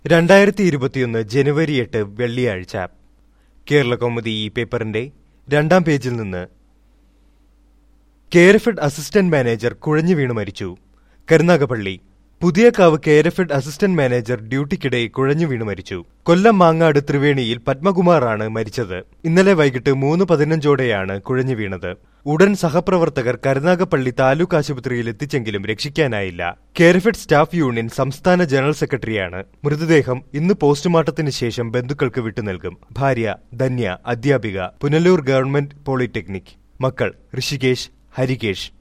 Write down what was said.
രണ്ടായിരത്തി ഇരുപത്തിയൊന്ന് ജനുവരി എട്ട് വെള്ളിയാഴ്ച കേരള കൗമുദി ഈ പേപ്പറിന്റെ രണ്ടാം പേജിൽ നിന്ന് കേരഫെഡ് അസിസ്റ്റന്റ് മാനേജർ കുഴഞ്ഞു വീണ് മരിച്ചു കരുനാഗപ്പള്ളി പുതിയകാവ് കേരഫെഡ് അസിസ്റ്റന്റ് മാനേജർ ഡ്യൂട്ടിക്കിടെ കുഴഞ്ഞു വീണ് മരിച്ചു കൊല്ലം മാങ്ങാട് ത്രിവേണിയിൽ പത്മകുമാറാണ് മരിച്ചത് ഇന്നലെ വൈകിട്ട് മൂന്ന് പതിനഞ്ചോടെയാണ് കുഴഞ്ഞു വീണത് ഉടൻ സഹപ്രവർത്തകർ കരുനാഗപ്പള്ളി താലൂക്ക് ആശുപത്രിയിൽ എത്തിച്ചെങ്കിലും രക്ഷിക്കാനായില്ല കേരഫെഡ് സ്റ്റാഫ് യൂണിയൻ സംസ്ഥാന ജനറൽ സെക്രട്ടറിയാണ് മൃതദേഹം ഇന്ന് പോസ്റ്റ്മോർട്ടത്തിന് ശേഷം ബന്ധുക്കൾക്ക് വിട്ടുനൽകും ഭാര്യ ധന്യ അധ്യാപിക പുനലൂർ ഗവൺമെന്റ് പോളിടെക്നിക് മക്കൾ ഋഷികേശ് ഹരികേഷ്